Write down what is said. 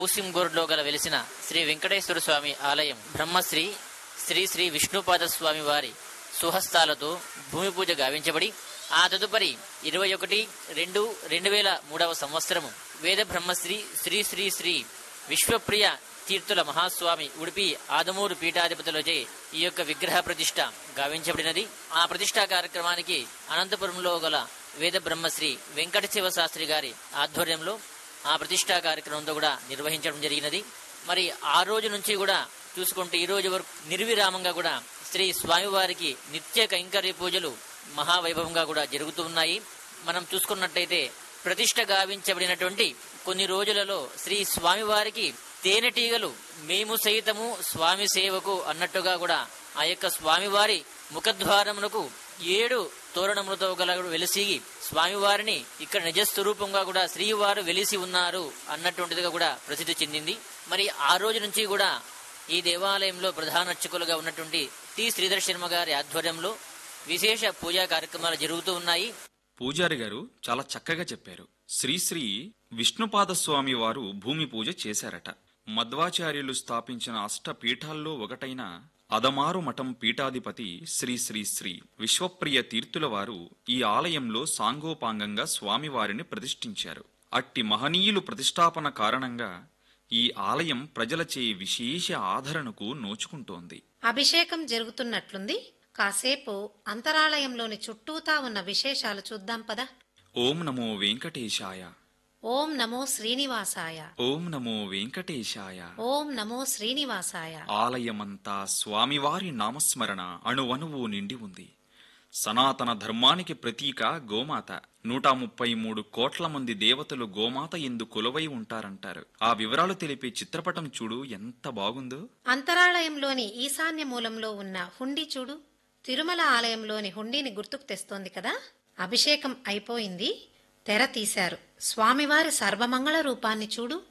ఊసింగూరులో గల వెలిసిన శ్రీ వెంకటేశ్వర స్వామి ఆలయం బ్రహ్మశ్రీ శ్రీ శ్రీ విష్ణుపాద స్వామి వారి సుహస్తాలతో భూమి పూజ గావించబడి ఆ తదుపరి ఇరవై ఒకటి రెండు రెండు వేల మూడవ సంవత్సరము వేద బ్రహ్మశ్రీ శ్రీ శ్రీ శ్రీ విశ్వప్రియ తీర్థుల మహాస్వామి ఉడిపి ఆదమూరు పీఠాధిపతులచే ఈ యొక్క విగ్రహ ప్రతిష్ట గావించబడినది ఆ ప్రతిష్టా కార్యక్రమానికి అనంతపురంలో గల వేద బ్రహ్మశ్రీ వెంకట శివ శాస్త్రి గారి ఆధ్వర్యంలో ఆ ప్రతిష్టా కార్యక్రమంతో కూడా నిర్వహించడం జరిగినది మరి ఆ రోజు నుంచి కూడా చూసుకుంటే ఈ రోజు వరకు నిర్విరామంగా కూడా శ్రీ స్వామివారికి నిత్య కైంకర్య పూజలు మహావైభవంగా కూడా జరుగుతూ ఉన్నాయి మనం చూసుకున్నట్టయితే ప్రతిష్ట గావించబడినటువంటి కొన్ని రోజులలో శ్రీ స్వామివారికి తేనెటీగలు మేము సైతము స్వామి సేవకు అన్నట్టుగా కూడా ఆ యొక్క స్వామివారి ముఖద్వారమునకు ఏడు తోరణములతో గల వెలిసి స్వామివారిని ఇక్కడ నిజస్వరూపంగా కూడా శ్రీవారు వెలిసి ఉన్నారు అన్నటువంటిదిగా కూడా ప్రసిద్ధి చెందింది మరి ఆ రోజు నుంచి కూడా ఈ దేవాలయంలో ప్రధాన అర్చకులుగా ఉన్నటువంటి టి శ్రీధర్ శర్మ గారి ఆధ్వర్యంలో విశేష పూజా కార్యక్రమాలు జరుగుతూ ఉన్నాయి పూజారి గారు చాలా చక్కగా చెప్పారు శ్రీశ్రీ విష్ణుపాద స్వామి వారు భూమి పూజ చేశారట మధ్వాచార్యులు స్థాపించిన అష్ట పీఠాల్లో ఒకటైన అదమారు మఠం పీఠాధిపతి శ్రీ శ్రీ శ్రీ విశ్వప్రియ తీర్థుల వారు ఈ ఆలయంలో సాంగోపాంగంగా స్వామివారిని ప్రతిష్ఠించారు అట్టి మహనీయులు ప్రతిష్టాపన కారణంగా ఈ ఆలయం ప్రజలచే విశేష ఆదరణకు నోచుకుంటోంది అభిషేకం జరుగుతున్నట్లుంది కాసేపు అంతరాలయంలోని చుట్టూతా ఉన్న విశేషాలు చూద్దాం పద ఓం నమో వెంకటేశాయ ఓం నమో శ్రీనివాసాయ ఓం నమో వెంకటేశాయ ఓం నమో శ్రీనివాసాయ ఆలయమంతా స్వామివారి నామస్మరణ అణువణువు నిండి ఉంది సనాతన ధర్మానికి ప్రతీక గోమాత నూట ముప్పై మూడు కోట్ల మంది దేవతలు గోమాత ఎందు కొలువై ఉంటారంటారు ఆ వివరాలు తెలిపే చిత్రపటం చూడు ఎంత బాగుందో అంతరాలయంలోని ఈశాన్య మూలంలో ఉన్న హుండీ చూడు తిరుమల ఆలయంలోని హుండీని గుర్తుకు తెస్తోంది కదా అభిషేకం అయిపోయింది తెర తీశారు స్వామివారి సర్వమంగళ రూపాన్ని చూడు